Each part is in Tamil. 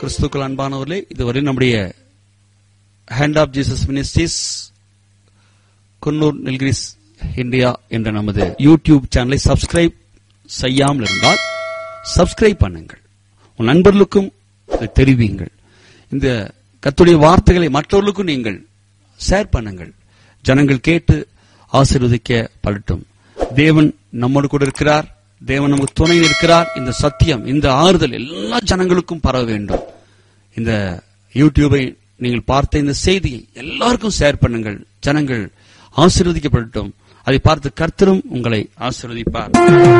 கிறிஸ்துக்கள் அன்பானவர்களே இதுவரை நம்முடைய Hand of Jesus Ministries Coonoor Nilgiris India என்ற நமது யூடியூப் சேனலை சப்ஸ்கிரைப் செய்யாமல் இருந்தால் சப்ஸ்கிரைப் பண்ணுங்கள் உன் நண்பர்களுக்கும் இதை தெரிவியுங்கள் இந்த கத்துடைய வார்த்தைகளை மற்றவர்களுக்கும் நீங்கள் ஷேர் பண்ணுங்கள் ஜனங்கள் கேட்டு ஆசீர்வதிக்கப்படட்டும் தேவன் நம்மோடு கூட இருக்கிறார் தேவன் நமக்கு துணை இருக்கிறார் இந்த சத்தியம் இந்த ஆறுதல் எல்லா ஜனங்களுக்கும் பரவ வேண்டும் இந்த யூடியூபை நீங்கள் பார்த்த இந்த செய்தியை எல்லாருக்கும் ஷேர் பண்ணுங்கள் ஜனங்கள் ஆசீர்வதிக்கப்படட்டும் அதை பார்த்து கர்த்தரும் உங்களை ஆசீர்வதிப்பார்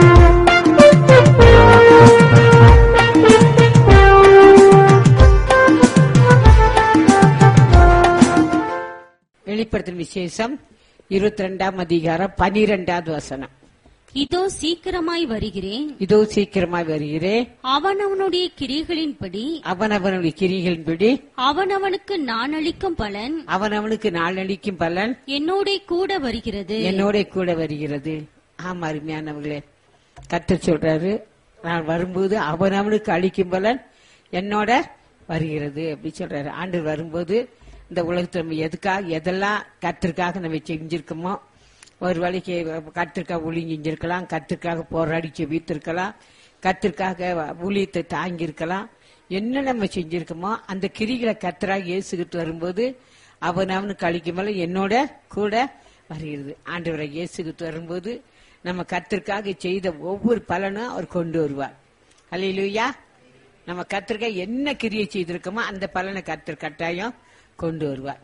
வெளிப்படுத்தின விசேஷம் இருபத்தி ரெண்டாம் அதிகாரம் பனிரெண்டாவது வசனம் இதோ சீக்கிரமாய் வருகிறேன் இதோ சீக்கிரமாய் வருகிறேன் அவனவனுடைய கிரிகளின்படி அவனவனுடைய கிரிகளின்படி அவனவனுக்கு நான் அளிக்கும் பலன் அவனவனுக்கு நாளளிக்கும் பலன் என்னோட கூட வருகிறது என்னோட கூட வருகிறது ஆமா அருமையானவர்களே கர்த்தர் சொல்றாரு நான் வரும்போது அவனவனுக்கு அளிக்கும் பலன் என்னோட வருகிறது அப்படி சொல்றாரு ஆண்டு வரும்போது இந்த உலகத்துல நம்ம எதுக்காக எதெல்லாம் கத்திற்காக நம்ம செஞ்சிருக்கோமோ ஒரு வேலைக்கு கத்திற்காக ஊழி செஞ்சிருக்கலாம் கத்திற்காக போராடி செவித்திருக்கலாம் கத்திற்காக ஊழியத்தை தாங்கியிருக்கலாம் என்ன நம்ம செஞ்சிருக்கோமோ அந்த கிரிகளை கத்தராக இயேசுகிட்டு வரும்போது அவன் அவனுக்கு அளிக்கும் போல என்னோட கூட வருகிறது ஆண்டவரை இயேசுகிட்டு வரும்போது நம்ம கத்திற்காக செய்த ஒவ்வொரு பலனும் அவர் கொண்டு வருவார் அல்லையிலுயா நம்ம கத்திற்காக என்ன கிரியை செய்திருக்கோமோ அந்த பலனை கத்தர் கட்டாயம் கொண்டு வருவார்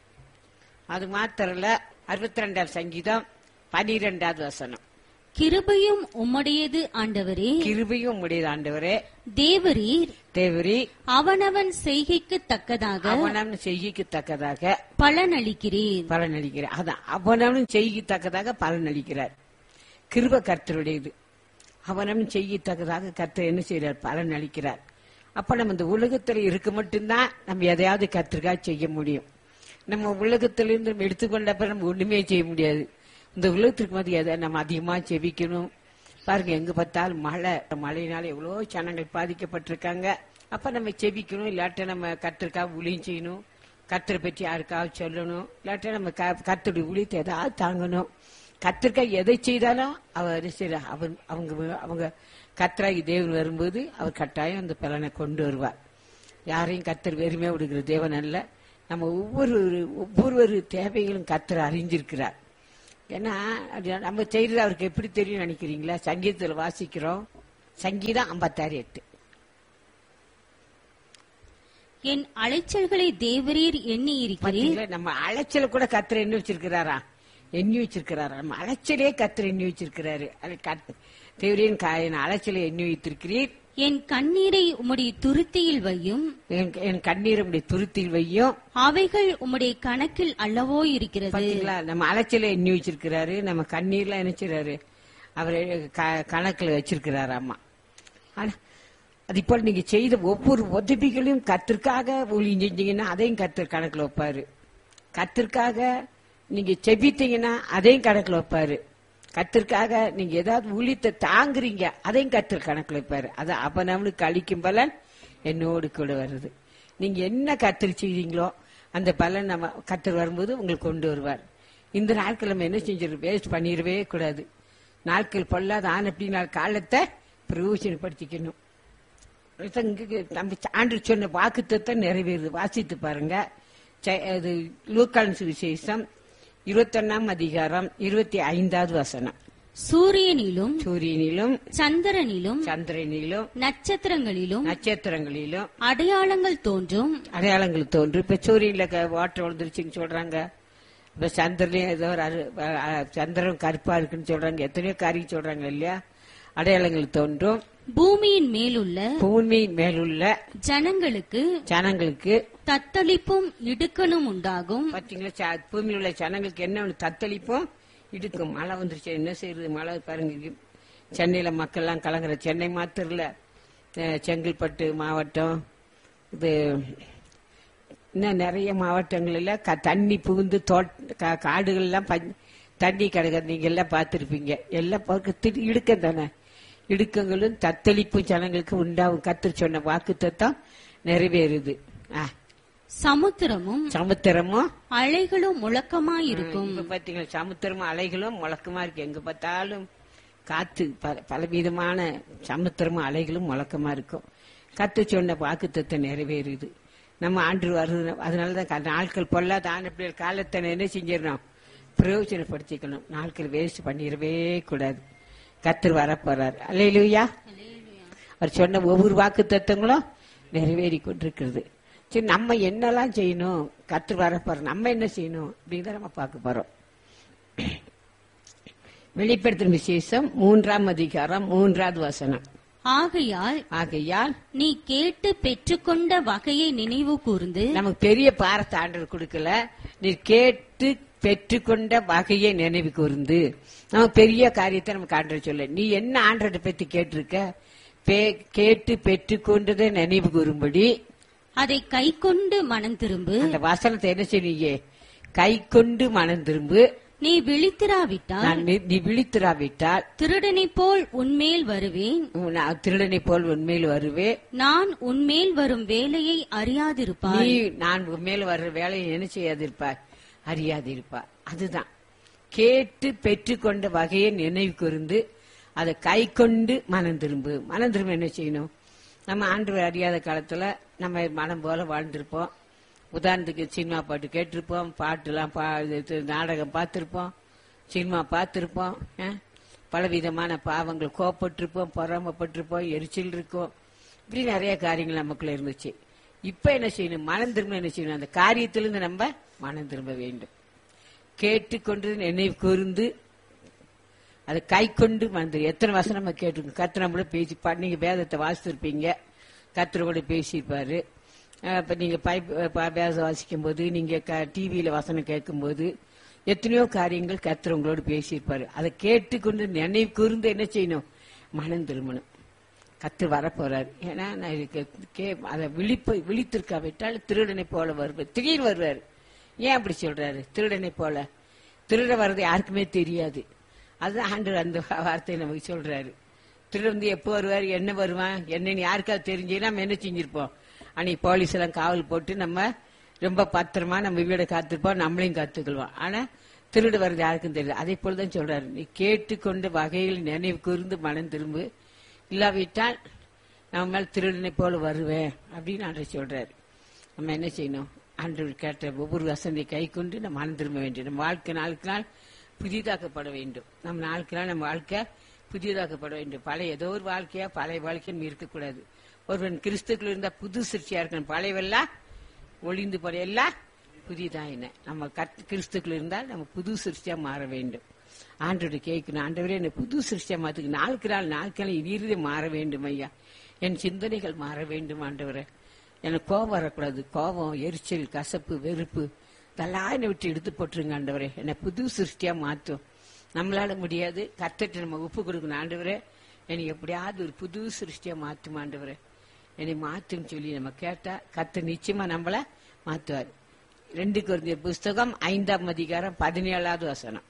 அது மாத்திரம் இல்ல அறுபத்தி ரெண்டாவது சங்கீதம் பனிரெண்டாவது வசனம் கிருபையும் உம்முடையது ஆண்டவரே கிருபையும் உடையது ஆண்டவரே தேவரீர் தேவரி அவனவன் செய்கைக்கு தக்கதாக அவனவன் செய்கைக்கு தக்கதாக பலன் அளிக்கிறீர் பலன் அளிக்கிறார் அதான் அவனவன் செய்யத்தக்கதாக பலன் அளிக்கிறார் கிருப கர்த்தருடையது அவனவன் செய்யத்தக்கதாக கர்த்தர் என்ன செய்யறார் பலன் அளிக்கிறார் அப்ப நம்ம இந்த உலகத்துல இருக்க மட்டும்தான் நம்ம எதையாவது கர்த்தருக்காக செய்ய முடியும் நம்ம உலகத்திலிருந்து நம்ம எடுத்துக்கொண்டப்ப நம்ம ஒண்ணுமே செய்ய முடியாது இந்த உலகத்திற்கு மத்திய எதை நம்ம அதிகமா செவிக்கணும் பாருங்க எங்க பார்த்தாலும் மழை மழையினால எவ்வளவோ ஜனங்கள் பாதிக்கப்பட்டிருக்காங்க அப்ப நம்ம செவிக்கணும் இல்லாட்ட நம்ம கத்திற்காக ஊழியம் செய்யணும் கத்தரை பற்றி யாருக்காவது சொல்லணும் இல்லாட்ட நம்ம கத்தருடைய ஊழியத்தை ஏதாவது தாங்கணும் கத்திற்காக எதை செய்தாலும் அவர் சரி அவன் அவங்க அவங்க கத்தராகி தேவன் வரும்போது அவர் கட்டாயம் அந்த பலனை கொண்டு வருவார் யாரையும் கத்தர் வெறுமையா விடுகிற தேவன் அல்ல நம்ம ஒவ்வொரு ஒவ்வொரு தேவைகளும் கத்தர் அறிஞ்சிருக்கிறார் ஏன்னா அது நம்ம செய்யறது அவருக்கு எப்படி தெரியும் நினைக்கிறீங்களா சங்கீதத்தில் வாசிக்கிறோம் சங்கீதம் ஐம்பத்தாறு எட்டு என் அலைச்சல்களை தேவரீர் எண்ணி இருக்கிறீர் பாத்தீங்களா நம்ம அலைச்சல கூட கத்தர் எண்ணி வச்சிருக்கிறாரா எண்ணி வச்சிருக்கிறாரா நம்ம அலைச்சலே கத்தர் எண்ணி வச்சிருக்கிறாரு அது கத்த- தேவரின் என் அலைச்சலை எண்ணி வைத்திருக்கிறீர் என் கண்ணீரை உம்முடைய துருத்தியில் வையும் என்- என் கண்ணீர் உடைய துருத்தில் வையும் அவைகள் உம்முடைய கணக்கில் அல்லவோ இருக்கிறது பாத்தீங்களா நம்ம அலைச்சலை எண்ணி வச்சிருக்கிறாரு நம்ம கண்ணீர்லாம் நினைச்சிறாரு அவர் கணக்குல வச்சிருக்கிறாரு அம்மா ஆனா அது இப்போ நீங்க செய்த ஒவ்வொரு உதவிகளையும் கத்திற்காக ஊழியம் செஞ்சீங்கன்னா அதையும் கத்தர் கணக்குல வைப்பாரு கத்திற்காக நீங்க செபித்தீங்கன்னா அதையும் கணக்குல வைப்பாரு கத்திற்காக நீங்க ஏதாவது ஊழியத்தை தாங்குறீங்க அதையும் கத்தர் கணக்குல வைப்பாரு அது அப்ப நம்மளுக்கு அளிக்கும் பலன் என்னோடு கூட வருது நீங்க என்ன கத்தர் செய்றீங்களோ அந்த பலன் நம்ம கத்தர் வரும்போது உங்களுக்கு கொண்டு வருவார் இந்த நாட்கள் நம்ம என்ன செஞ்சிடும் வேஸ்ட் பண்ணிடவே கூடாது நாட்கள் பொல்லாத ஆன அப்படின்னா காலத்தை பிரயோஜனப்படுத்திக்கணும் இதான் இங்க நம்ம ஆண்டு சொன்ன வாக்குத்தத்தை நிறைவேறுது வாசித்து பாருங்க ச- அது லூக்கான் விசேஷம் இருபத்தொன்னாம் அதிகாரம் இருபத்தி ஐந்தாவது வசனம் சூரியனிலும் சூரியனிலும் சந்திரனிலும் சந்திரனிலும் நட்சத்திரங்களிலும் நட்சத்திரங்களிலும் அடையாளங்கள் தோன்றும் அடையாளங்கள் தோன்று இப்ப சூரியன்ல க- வாட்டர் விழுந்துருச்சுன்னு சொல்றாங்க இப்ப சந்திரனையும் ஏதோ ஒரு அரு- அ- அ- சந்திரன் கருப்பா இருக்குன்னு சொல்றாங்க எத்தனையோ காரியம் சொல்றாங்க இல்லையா அடையாளங்கள் தோன்றும் பூமியின் மேலுள்ள பூமியின் மேலுள்ள ஜனங்களுக்கு ஜனங்களுக்கு தத்தளிப்பும் இடுக்கணும் உண்டாகும் பாத்தீங்களா ச- பூமியில் உள்ள ஜனங்களுக்கு என்ன ஒண்ணு தத்தளிப்பும் இடுக்கும் மழை வந்துருச்சு என்ன செய்யறது மழை பாருங்க சென்னையில மக்கள் எல்லாம் கலங்குற சென்னை மாத்திரம் இல்ல அஹ், செங்கல்பட்டு மாவட்டம் இது இன்னும் நிறைய மாவட்டங்கள்ல க- தண்ணி புகுந்து தோட் கா- காடுகள்லாம் பஞ்- தண்ணி கிடக்குது நீங்க எல்லாம் பார்த்திருப்பீங்க எல்லாம் பார்க்க திடீர் இடுக்கம் தானே இடுக்கங்களும் தத்தளிப்பும் ஜனங்களுக்கு உண்டாகும் கத்தர் சொன்ன வாக்கு தத்தம் நிறைவேறுது ஆ, சமுத்திரமும் சமுத்திரமும் அலைகளும் முழக்கமாயிருக்கும் இப்ப பாத்தீங்களா சமுத்திரமும் அலைகளும் முழக்கமா இருக்கு எங்க பார்த்தாலும் காத்து பல பலவிதமான சமுத்திரமும் அலைகளும் முழக்கமா இருக்கும் கத்து சொன்ன வாக்குத்தத்தை நிறைவேறுது நம்ம ஆண்டு வருது அதனாலதான் க- நாட்கள் பொல்லாத ஆண்டு பிள்ளைகள் காலத்தை என்ன செஞ்சிடணும் பிரயோஜனப்படுத்திக்கணும் நாட்கள் வேஸ்ட் பண்ணிடவே கூடாது கத்தர் வரப்போறார் அல்லையிலுயா அவர் சொன்ன ஒவ்வொரு வாக்கு தத்துவங்களும் நிறைவேறி கொண்டிருக்கிறது சரி நம்ம என்னெல்லாம் செய்யணும் கத்து வரப்போறோம் நம்ம என்ன செய்யணும் அப்படிங்கிறத நம்ம பார்க்க போறோம் வெளிப்படுத்தும் விசேஷம் மூன்றாம் அதிகாரம் மூன்றாவது வசனம் ஆகையால் ஆகையால் நீ கேட்டு பெற்றுக்கொண்ட வகையை நினைவு கூர்ந்து நமக்கு பெரிய பாரத்தை ஆண்டவர் கொடுக்கல நீ கேட்டு பெற்றுக்கொண்ட வகையை நினைவு கூர்ந்து நம்ம பெரிய காரியத்தை நமக்கு ஆண்டவர் சொல்ல நீ என்ன ஆண்டவரை பத்தி கேட்டிருக்க பே- கேட்டு பெற்றுக்கொண்டதை நினைவு கூறும்படி அதை கைக்கொண்டு மனம் திரும்பு அந்த வசனத்தை என்ன செய்வீங்க கை கொண்டு மனம் திரும்பு நீ விழித்திராவிட்டால் நான் நீ- நீ விழித்திராவிட்டால் திருடனைப் போல் உன்மேல் வருவேன் நான் திருடனை போல் உண்மையில் வருவே நான் உன்மேல் வரும் வேலையை அறியாதிருப்பாய் நீ நான் உண்மையில் வர்ற வேலையை என்ன செய்யாதிருப்பாய் அறியாதிருப்பாய் அதுதான் கேட்டு பெற்றுக்கொண்ட வகையை நினைவு கூர்ந்து அதை கை கொண்டு மனம் திரும்பு மனம் திரும்ப என்ன செய்யணும் நம்ம ஆண்டு அறியாத காலத்துல நம்ம மனம் போல வாழ்ந்திருப்போம் உதாரணத்துக்கு சினிமா பாட்டு கேட்டிருப்போம் பாட்டுலாம் பா இது நாடகம் பார்த்திருப்போம் சினிமா பார்த்திருப்போம் அஹ், பலவிதமான பாவங்கள் கோப்பட்டிருப்போம் பொறாமப்பட்டிருப்போம் எரிச்சல் இருக்கும் இப்படி நிறைய காரியங்கள் நமக்குள்ள இருந்துச்சு இப்ப என்ன செய்யணும் மனம் திரும்ப என்ன செய்யணும் அந்த காரியத்திலிருந்து நம்ம மனம் திரும்ப வேண்டும் கேட்டுக்கொண்டு நினைவு கூர்ந்து அதை கை கொண்டு வந்து எத்தனை வருஷம் நம்ம கேட்டிருக்கோம் கத்திர நம்மள பேசி பா- நீங்க வேதத்தை வாசித்திருப்பீங்க கத்திர கூட பேசியிருப்பாரு அஹ் இப்ப நீங்க பைப் ப- வேதம் வாசிக்கும் போது நீங்க டிவியில வசனம் கேட்கும்போது எத்தனையோ காரியங்கள் கத்திர உங்களோட பேசியிருப்பாரு அதை கேட்டுக்கொண்டு நினைவு கூர்ந்து என்ன செய்யணும் மனம் திரும்பணும் கத்து வரப்போறாரு ஏன்னா நான் இதுக்கு கே அதை விழிப்ப விழித்திருக்காவிட்டால் திருடனை போல வருவார் திடீர்னு வருவார் ஏன் அப்படி சொல்றாரு திருடனை போல திருட வர்றது யாருக்குமே தெரியாது அதுதான் ஆண்டு அந்த வார்த்தையை நமக்கு சொல்றாரு திருடன் வந்து எப்போ வருவார் என்ன வருவான் என்னன்னு யாருக்காவது தெரிஞ்சு நம்ம என்ன செஞ்சிருப்போம் அன்னைக்கு போலீஸ் எல்லாம் காவல் போட்டு நம்ம ரொம்ப பத்திரமா நம்ம வீடை காத்திருப்போம் நம்மளையும் காத்துக்கொள்வோம் ஆனா திருடு வர்றது யாருக்கும் தெரியல அதே போலதான் சொல்றாரு நீ கேட்டுக்கொண்ட வகையில் நினைவு கூர்ந்து மனம் திரும்பு இல்லாவிட்டால் நம்ம மேல் திருடனை போல வருவேன் அப்படின்னு ஆண்டவர் சொல்றாரு நம்ம என்ன செய்யணும் ஆண்டவர் கேட்ட ஒவ்வொரு வசந்தை கை கொண்டு நம்ம மனம் திரும்ப வேண்டும் நம்ம வாழ்க்கை நாளுக்கு நாள் புதிதாக்கப்பட வேண்டும் நம்ம நாளுக்கு நாள் நம்ம வாழ்க்கை புதியதாக்கப்பட வேண்டும் பழைய ஏதோ ஒரு வாழ்க்கையா பழைய வாழ்க்கைன்னு இருக்கக்கூடாது ஒருவன் கிறிஸ்துக்குள்ள இருந்தா புது சிருஷ்டியா இருக்கணும் பழையவெல்லாம் ஒளிந்து போற எல்லாம் புதிதா என்ன நம்ம கத் கிறிஸ்துக்குள்ள இருந்தால் நம்ம புது சிருஷ்டியா மாற வேண்டும் ஆண்டோட கேட்கணும் ஆண்டவரே என்ன புது சிருஷ்டியா மாத்துக்கு நாளுக்கு நாள் நாளுக்கு நாள் இறுதி மாற வேண்டும் ஐயா என் சிந்தனைகள் மாற வேண்டும் ஆண்டவரே எனக்கு கோபம் வரக்கூடாது கோபம் எரிச்சல் கசப்பு வெறுப்பு இதெல்லாம் என்னை விட்டு எடுத்து போட்டுருங்க ஆண்டவரே என்னை புது சிருஷ்டியா மாத்தும் நம்மளால முடியாது கத்துட்டு நம்ம உப்பு கொடுக்கணும் ஆண்டவரே என்னை எப்படியாவது ஒரு புது சிருஷ்டியா மாத்தும் ஆண்டவரே என்னை மாத்துன்னு சொல்லி நம்ம கேட்டா கத்து நிச்சயமா நம்மள மாத்துவார் ரெண்டு குருந்திய புஸ்தகம் ஐந்தாம் அதிகாரம் பதினேழாவது வசனம்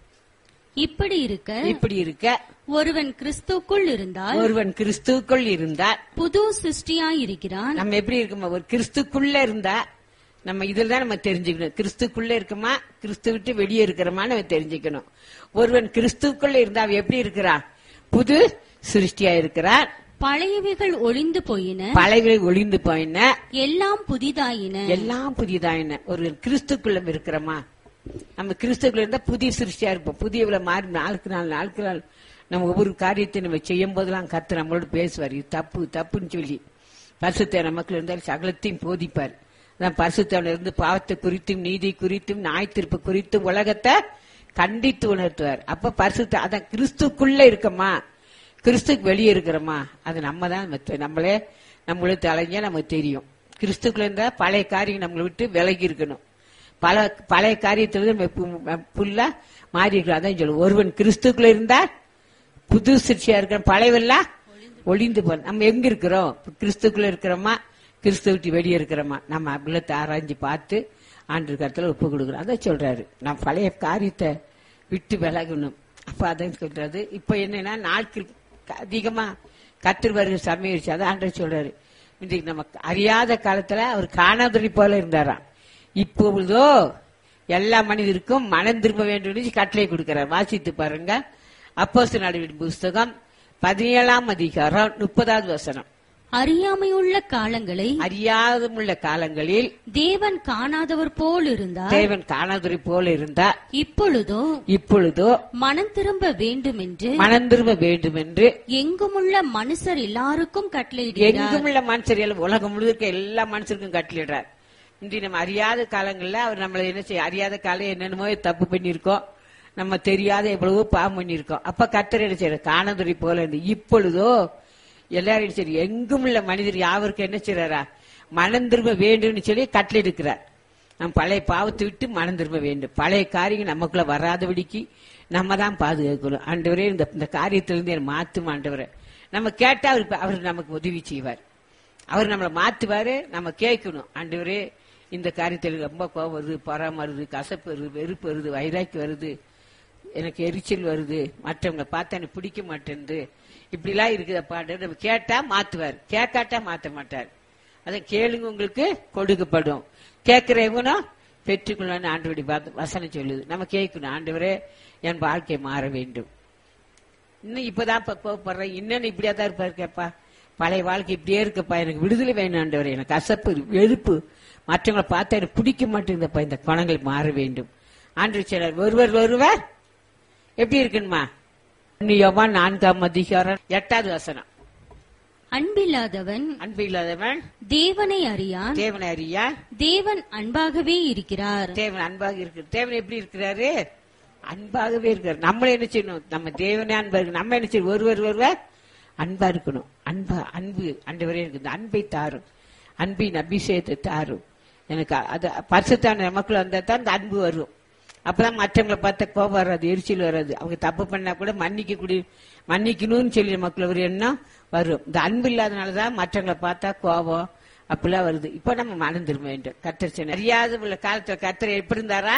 இப்படி இருக்க இப்படி இருக்க ஒருவன் கிறிஸ்துக்குள் இருந்தால் ஒருவன் கிறிஸ்துக்குள் இருந்தால் புது சிருஷ்டியாயிருக்கிறான் நம்ம எப்படி இருக்கோமா ஒரு கிறிஸ்துக்குள்ள இருந்தா நம்ம இதுல தான் நம்ம தெரிஞ்சுக்கணும் கிறிஸ்துக்குள்ள இருக்கமா கிறிஸ்து விட்டு வெளியே இருக்கிறோமா நம்ம தெரிஞ்சுக்கணும் ஒருவன் கிறிஸ்துக்குள்ள இருந்தா அவன் எப்படி இருக்கிறான் புது சிருஷ்டியா இருக்கிறான் பழையவைகள் ஒளிந்து போயின பழையவை ஒளிந்து போயின எல்லாம் புதிதாயின எல்லாம் புதியதாயின ஒரு கிறிஸ்துக்குள்ள இருக்கிறோமா நம்ம கிறிஸ்துக்குள்ள இருந்தா புதிய சிருஷ்டியா இருப்போம் புதியவளை மாறி நாளுக்கு நாள் நாளுக்கு நாள் நம்ம ஒவ்வொரு காரியத்தை நம்ம செய்யும் போதெல்லாம் கத்து நம்மளோட பேசுவார் இது தப்பு தப்புன்னு சொல்லி பரிசுத்த நமக்குள்ள இருந்தால் சகலத்தையும் போதிப்பார் அதான் பரிசுத்தவன இருந்து பாவத்தை குறித்தும் நீதி குறித்தும் நாய் திருப்பு குறித்தும் உலகத்தை கண்டித்து உணர்த்துவார் அப்ப பரிசுத்த அதான் கிறிஸ்துக்குள்ள இருக்கமா கிறிஸ்துக்கு வெளியே இருக்கிறோமா அது நம்ம தான் நம்மளே நம்மளுக்கு தலைஞ்சா நமக்கு தெரியும் கிறிஸ்துக்குள்ள இருந்தா பழைய காரியம் நம்மளை விட்டு விலகி இருக்கணும் பல பழைய காரியத்துல நம்ம பு- பு- புல்லா மாறி இருக்கிறோம் அதான் சொல்லுவோம் ஒருவன் கிறிஸ்துக்குள்ள இருந்தா புது சிற்சியா இருக்கிற பழையவெல்லாம் ஒளிந்து போ நம்ம எங்க இருக்கிறோம் கிறிஸ்துக்குள்ள இருக்கிறோமா கிறிஸ்து விட்டு வெளியே இருக்கிறோமா நம்ம உள்ளத்தை ஆராய்ஞ்சு பார்த்து ஆண்டு கருத்துல ஒப்பு கொடுக்குறோம் அதான் சொல்றாரு நான் பழைய காரியத்தை விட்டு விலகணும் அப்ப அதான் சொல்றாரு இப்ப என்னன்னா நாட்கள் அதிகமா கத்திர வருகிற சமயம் அதான் ஆண்டவர் சொல்றாரு இன்றைக்கு நம்ம அறியாத காலத்துல அவர் காணாதொழி போல இருந்தாராம் இப்பொழுதோ எல்லா மனிதருக்கும் மனம் திரும்ப வேண்டும் கட்டளை கொடுக்கிறார் வாசித்து பாருங்க அப்போஸ்தலர் நடவடிக்கை புஸ்தகம் பதினேழாம் அதிகாரம் முப்பதாவது வசனம் அறியாமையுள்ள காலங்களை அறியாதமுள்ள காலங்களில் தேவன் காணாதவர் போல் இருந்தார் தேவன் காணாதொழி போல இருந்தார் இப்பொழுதோ இப்பொழுதோ மனம் திரும்ப வேண்டும் என்று மனம் திரும்ப வேண்டும் என்று எங்குமுள்ள மனுஷர் எல்லாருக்கும் கட்டளையிடுகிறார் எங்குமுள்ள மனுஷர் எல்லாம் உலகம் முழுக்க எல்லா மனுஷருக்கும் கட்டளிடுறார் இன்று நம்ம அறியாத காலங்கள்ல அவர் நம்மள என்ன செய்ய அறியாத காலம் என்னென்னமோ தப்பு பண்ணியிருக்கோம் நம்ம தெரியாத எவ்வளவோ பாவம் பண்ணியிருக்கோம் அப்ப கத்தர் என்ன செய்யற காணதுரை போல இருந்து இப்பொழுதோ எல்லாரும் சரி எங்கும் உள்ள மனிதர் யாவருக்கும் என்ன செய்யறாரா மனம் திரும்ப வேண்டும்னு சொல்லி கட்டளை இருக்கிறார் நம்ம பழைய பாவத்தை விட்டு மனம் திரும்ப வேண்டும் பழைய காரியங்கள் நமக்குள்ள வராதபடிக்கு நம்ம தான் பாதுகாக்கணும் ஆண்டவரே இந்த இந்த காரியத்திலிருந்து என்னை மாத்தும் ஆண்டவரே நம்ம கேட்டா அவர் அவர் நமக்கு உதவி செய்வார் அவர் நம்மளை மாத்துவாரு நம்ம கேட்கணும் ஆண்டவரே இந்த காரியத்தில் ரொம்ப கோபம் வருது பொறாம வருது கசப்பு வருது வெறுப்பு வருது வைராக்கி வருது எனக்கு எரிச்சல் வருது மற்றவங்களை பார்த்தா எனக்கு பிடிக்க மாட்டேன்து இப்படிலாம் இருக்குதப்பாண்டு நம்ம கேட்டா மாத்துவார் கேட்காட்டா மாத்த மாட்டார் அதை கேளுங்க உங்களுக்கு கொடுக்கப்படும் கேட்கிறவனும் பெற்றுக்கொள்ளணும் ஆண்டவடி வசனம் சொல்லுது நம்ம கேட்கணும் ஆண்டவரே என் வாழ்க்கை மாற வேண்டும் இன்னும் இப்பதான் இப்ப கோவப்படுறேன் இன்னும் இப்படியா தான் இருப்பாரு கேப்பா பழைய வாழ்க்கை இப்படியே இருக்கப்பா எனக்கு விடுதலை வேணும் ஆண்டவரே எனக்கு கசப்பு வெறுப்பு மற்றவங்களை பார்த்தா எனக்கு பிடிக்க மாட்டேங்குதப்பா இந்த குணங்கள் மாற வேண்டும் ஆண்டு சிலர் ஒருவர் ஒருவர் எப்படி இருக்குன்னுமா யோவா நான்காம் அதிகாரம் எட்டாவது வசனம் அன்பில்லாதவன் அன்பு இல்லாதவன் தேவனை அறியான் தேவனை அறியா தேவன் அன்பாகவே இருக்கிறார் தேவன் அன்பாக இருக்கு தேவன் எப்படி இருக்கிறாரு அன்பாகவே இருக்காரு நம்மள என்ன செய்யணும் நம்ம தேவனே அன்பா இருக்கு நம்ம என்ன செய்யணும் ஒருவர் ஒருவர் அன்பா இருக்கணும் அன்பா அன்பு அண்டவரே எனக்கு இந்த அன்பை தாரும் அன்பின் அபிஷேகத்தை தாரும் எனக்கு அது பரிசுத்தான நமக்குள்ள வந்தா தான் இந்த அன்பு வரும் அப்பதான் மற்றவங்களை பார்த்தா கோபம் வராது எரிச்சல் வராது அவங்க தப்பு பண்ணா கூட மன்னிக்க கூடிய மன்னிக்கணும்னு சொல்லி நமக்குள்ள ஒரு எண்ணம் வரும் இந்த அன்பு இல்லாதனாலதான் மற்றவங்களை பார்த்தா கோபம் அப்படிலாம் வருது இப்ப நம்ம மனம் திரும்ப வேண்டும் கத்தர் சொன்ன அறியாத உள்ள காலத்துல கத்தர் எப்படி இருந்தாரா